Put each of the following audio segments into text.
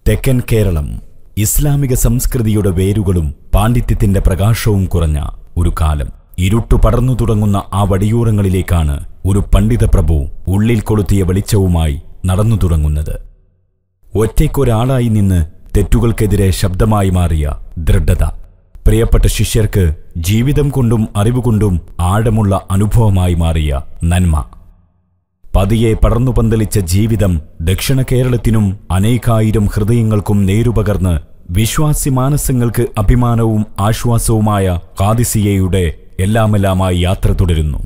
തെക്കൻ കേരളം ഇസ്ലാമിക സംസ്കൃതിയുടെ വേരുകളും പാണ്ഡിത്യത്തിന്റെ പ്രകാശവും കുറഞ്ഞ ഒരു കാലം ഇരുട്ടു പടർന്നു തുടങ്ങുന്ന ആ വടിയൂറങ്ങളിലേക്കാണ് ഒരു പണ്ഡിത പ്രഭു ഉള്ളിൽ കൊളുത്തിയ വെളിച്ചവുമായി നടന്നു തുടങ്ങുന്നത് ഒറ്റയ്ക്കൊരാളായി നിന്ന് തെറ്റുകൾക്കെതിരെ ശബ്ദമായി മാറിയ ദൃഢത പ്രിയപ്പെട്ട ശിഷ്യർക്ക് ജീവിതം കൊണ്ടും അറിവുകൊണ്ടും ആഴമുള്ള അനുഭവമായി മാറിയ നന്മ പതിയെ പടർന്നു പന്തലിച്ച ജീവിതം ദക്ഷിണ കേരളത്തിനും അനേകായിരം ഹൃദയങ്ങൾക്കും നേരുപകർന്ന് വിശ്വാസി മാനസങ്ങൾക്ക് അഭിമാനവും ആശ്വാസവുമായ കാദിസിയയുടെ എല്ലാമെല്ലാമായി യാത്ര തുടരുന്നു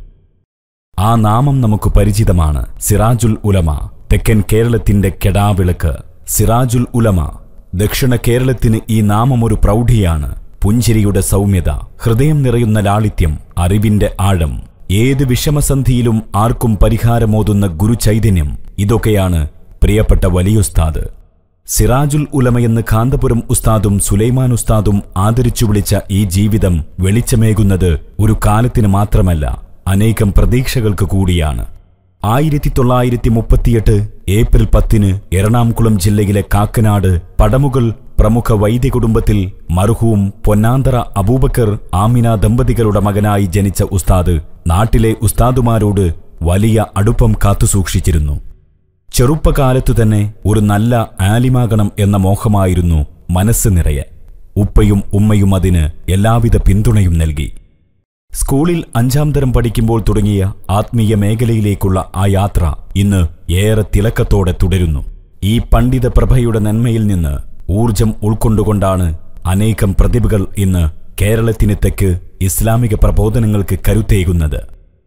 ആ നാമം നമുക്ക് പരിചിതമാണ് സിറാജുൽ ഉലമ തെക്കൻ കേരളത്തിന്റെ കെടാവിളക്ക് സിറാജുൽ ഉലമ ദക്ഷിണ കേരളത്തിന് ഈ നാമം ഒരു പ്രൗഢിയാണ് പുഞ്ചിരിയുടെ സൗമ്യത ഹൃദയം നിറയുന്ന ലാളിത്യം അറിവിന്റെ ആഴം ഏത് വിഷമസന്ധിയിലും ആർക്കും പരിഹാരമോതുന്ന ഗുരുചൈതന്യം ഇതൊക്കെയാണ് പ്രിയപ്പെട്ട വലിയുസ്താദ് സിറാജുൽ ഉലമയെന്ന് കാന്തപുരം ഉസ്താദും സുലൈമാൻ ഉസ്താദും ആദരിച്ചു വിളിച്ച ഈ ജീവിതം വെളിച്ചമേകുന്നത് ഒരു കാലത്തിന് മാത്രമല്ല അനേകം പ്രതീക്ഷകൾക്ക് കൂടിയാണ് ആയിരത്തി തൊള്ളായിരത്തി മുപ്പത്തിയെട്ട് ഏപ്രിൽ പത്തിന് എറണാകുളം ജില്ലയിലെ കാക്കനാട് പടമുകൾ പ്രമുഖ വൈദ്യ കുടുംബത്തിൽ മർഹൂം പൊന്നാന്തറ അബൂബക്കർ ആമിന ദമ്പതികളുടെ മകനായി ജനിച്ച ഉസ്താദ് നാട്ടിലെ ഉസ്താദുമാരോട് വലിയ അടുപ്പം കാത്തുസൂക്ഷിച്ചിരുന്നു ചെറുപ്പകാലത്തു തന്നെ ഒരു നല്ല ആലിമാകണം എന്ന മോഹമായിരുന്നു മനസ്സ് നിറയെ ഉപ്പയും ഉമ്മയും അതിന് എല്ലാവിധ പിന്തുണയും നൽകി സ്കൂളിൽ അഞ്ചാം തരം പഠിക്കുമ്പോൾ തുടങ്ങിയ ആത്മീയ മേഖലയിലേക്കുള്ള ആ യാത്ര ഇന്ന് ഏറെ തിളക്കത്തോടെ തുടരുന്നു ഈ പണ്ഡിത പ്രഭയുടെ നന്മയിൽ നിന്ന് ഊർജം ഉൾക്കൊണ്ടുകൊണ്ടാണ് അനേകം പ്രതിഭകൾ ഇന്ന് കേരളത്തിന് തെക്ക് ഇസ്ലാമിക പ്രബോധനങ്ങൾക്ക് കരുത്തേകുന്നത്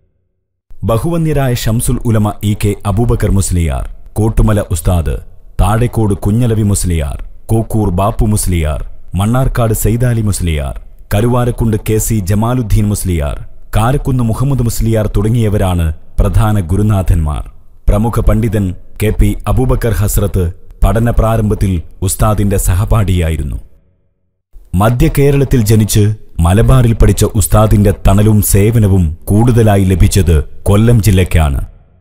ബഹുവന്യരായ Shamsul Ulama E K Abubakar Musliyar Kottumala Ustad Thazhekode Kunhalavi Musliyar Kokkur Bappu Musliyar Mannarkkad Saidali Musliyar Karuvarakundu K C Jamaluddin Musliyar Karakkunnu Muhammad Musliyar തുടങ്ങിയവരാണ് പ്രധാന ഗുരുനാഥന്മാർ പ്രമുഖ പണ്ഡിതൻ കെ പി അബൂബക്കർ ഹസ്രത്ത് പഠന പ്രാരംഭത്തിൽ ഉസ്താദിന്റെ സഹപാഠിയായിരുന്നു മധ്യ കേരളത്തിൽ ജനിച്ച് മലബാറിൽ പഠിച്ച ഉസ്താദിന്റെ തണലും സേവനവും കൂടുതലായി ലഭിച്ചത് കൊല്ലം ജില്ലയ്ക്കാണ്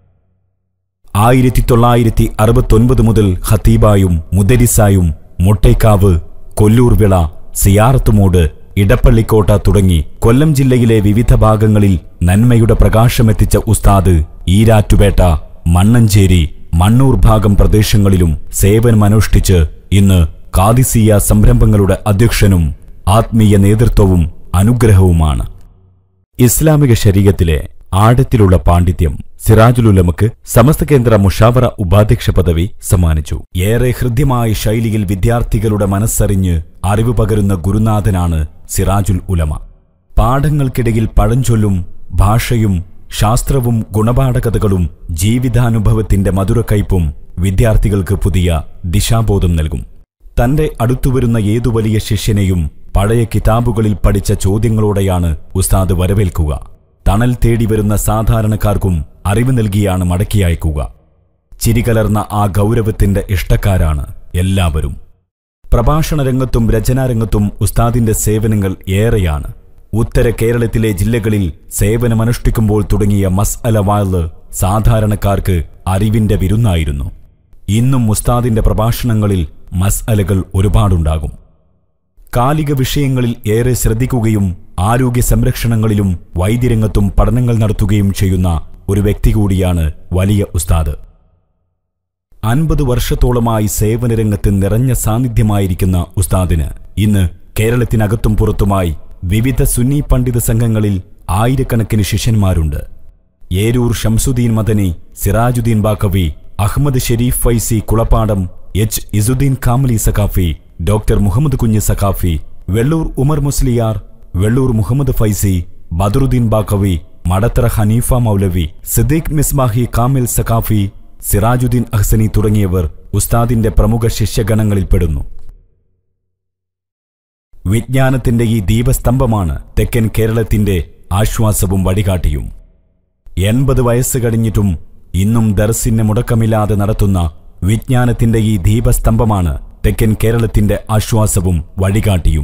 ആയിരത്തി തൊള്ളായിരത്തി അറുപത്തൊൻപത് മുതൽ ഖത്തീബായും മുദരിസായും മുട്ടേക്കാവ് കൊല്ലൂർവിള സിയാറത്തുമൂട് ഇടപ്പള്ളിക്കോട്ട തുടങ്ങി കൊല്ലം ജില്ലയിലെ വിവിധ ഭാഗങ്ങളിൽ നന്മയുടെ പ്രകാശമെത്തിച്ച ഉസ്താദ് ഈരാറ്റുപേട്ട മണ്ണഞ്ചേരി മണ്ണൂർ ഭാഗം പ്രദേശങ്ങളിലും സേവനമനുഷ്ഠിച്ച് ഇന്ന് കാദിസിയ സംരംഭങ്ങളുടെ അധ്യക്ഷനും ആത്മീയ നേതൃത്വവും അനുഗ്രഹവുമാണ് ഇസ്ലാമിക ശരീരത്തിലെ ആഴത്തിലുള്ള പാണ്ഡിത്യം സിറാജുലുലമക്ക് സമസ്ത കേന്ദ്ര മുഷാവറ ഉപാധ്യക്ഷ പദവി സമ്മാനിച്ചു ഏറെ ഹൃദ്യമായ ശൈലിയിൽ വിദ്യാർത്ഥികളുടെ മനസ്സറിഞ്ഞ് അറിവ് പകരുന്ന ഗുരുനാഥനാണ് സിറാജുൽ ഉലമ പാഠങ്ങൾക്കിടയിൽ പഴഞ്ചൊല്ലും ഭാഷയും ശാസ്ത്രവും ഗുണപാഠകഥകളും ജീവിതാനുഭവത്തിന്റെ മധുരക്കയ്പും വിദ്യാർത്ഥികൾക്ക് പുതിയ ദിശാബോധം നൽകും തന്റെ അടുത്തുവരുന്ന ഏതു വലിയ ശിഷ്യനെയും പഴയ കിതാബുകളിൽ പഠിച്ച ചോദ്യങ്ങളോടെയാണ് ഉസ്താദ് വരവേൽക്കുക തണൽ തേടി വരുന്ന സാധാരണക്കാർക്കും അറിവ് നൽകിയാണ് മടക്കി അയക്കുക ചിരികലർന്ന ആ ഗൗരവത്തിന്റെ ഇഷ്ടക്കാരാണ് എല്ലാവരും പ്രഭാഷണ രംഗത്തും രചനാരംഗത്തും ഉസ്താദിന്റെ സേവനങ്ങൾ ഏറെയാണ് ഉത്തര കേരളത്തിലെ ജില്ലകളിൽ സേവനമനുഷ്ഠിക്കുമ്പോൾ തുടങ്ങിയ മസ് അല വാള് സാധാരണക്കാർക്ക് അറിവിന്റെ വിരുന്നായിരുന്നു ഇന്നും ഉസ്താദിന്റെ പ്രഭാഷണങ്ങളിൽ മസ് അലകൾ ഒരുപാടുണ്ടാകും കാലിക വിഷയങ്ങളിൽ ഏറെ ശ്രദ്ധിക്കുകയും ആരോഗ്യ സംരക്ഷണങ്ങളിലും വൈദ്യരംഗത്തും പഠനങ്ങൾ നടത്തുകയും ചെയ്യുന്ന ഒരു വ്യക്തി കൂടിയാണ് വലിയ ഉസ്താദ് അൻപത് വർഷത്തോളമായി സേവനരംഗത്ത് നിറഞ്ഞ സാന്നിധ്യമായിരിക്കുന്ന ഉസ്താദിന് ഇന്ന് കേരളത്തിനകത്തും പുറത്തുമായി വിവിധ സുന്നി പണ്ഡിത സംഘങ്ങളിൽ ആയിരക്കണക്കിന് ശിഷ്യന്മാരുണ്ട് ഏരൂർ ഷംസുദ്ദീൻ മദനി സിറാജുദ്ദീൻ ബാക്കവി അഹമ്മദ് ഷെരീഫ് ഫൈസി കുളപ്പാടം എച്ച് ഇസുദ്ദീൻ കാമലി സഖാഫി ഡോക്ടർ മുഹമ്മദ് കുഞ്ഞ് സഖാഫി വെള്ളൂർ ഉമർ മുസ്ലിയാർ വെള്ളൂർ മുഹമ്മദ് ഫൈസി ബദറുദ്ദീൻ ബാക്കവി മടത്തറ ഹനീഫ മൗലവി സിദ്ദീഖ് മിസ്മാഹി കാമിൽ സഖാഫി സിറാജുദ്ദീൻ അഹ്സനി തുടങ്ങിയവർ ഉസ്താദിന്റെ പ്രമുഖ ശിഷ്യഗണങ്ങളിൽപ്പെടുന്നു വിജ്ഞാനത്തിന്റെ ഈ ദീപസ്തംഭമാണ് തെക്കൻ കേരളത്തിന്റെ ആശ്വാസവും വഴികാട്ടിയും എൺപത് വയസ്സ് കഴിഞ്ഞിട്ടും ഇന്നും ദർസിന് മുടക്കമില്ലാതെ നടത്തുന്ന വിജ്ഞാനത്തിന്റെ ഈ ദീപസ്തംഭമാണ് തെക്കൻ കേരളത്തിന്റെ ആശ്വാസവും വഴികാട്ടിയും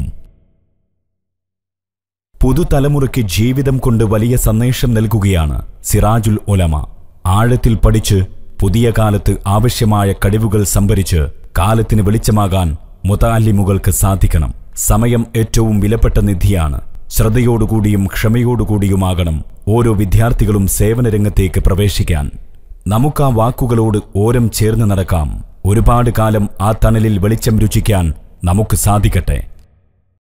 പുതുതലമുറയ്ക്ക് ജീവിതം കൊണ്ട് വലിയ സന്ദേശം നൽകുകയാണ് സിറാജുൽ ഒലമ ആഴത്തിൽ പഠിച്ച് പുതിയ കാലത്ത് ആവശ്യമായ കഴിവുകൾ സംഭരിച്ച് കാലത്തിന് വെളിച്ചമാകാൻ മുതാലിമുകൾക്ക് സാധിക്കണം സമയം ഏറ്റവും വിലപ്പെട്ട നിധിയാണ് ശ്രദ്ധയോടുകൂടിയും ക്ഷമയോടുകൂടിയുമാകണം ഓരോ വിദ്യാർത്ഥികളും സേവനരംഗത്തേക്ക് പ്രവേശിക്കാൻ നമുക്ക് ആ വാക്കുകളോട് ഓരം ചേർന്ന് നടക്കാം ഒരുപാട് കാലം ആ തണലിൽ വെളിച്ചം രുചിക്കാൻ നമുക്ക് സാധിക്കട്ടെ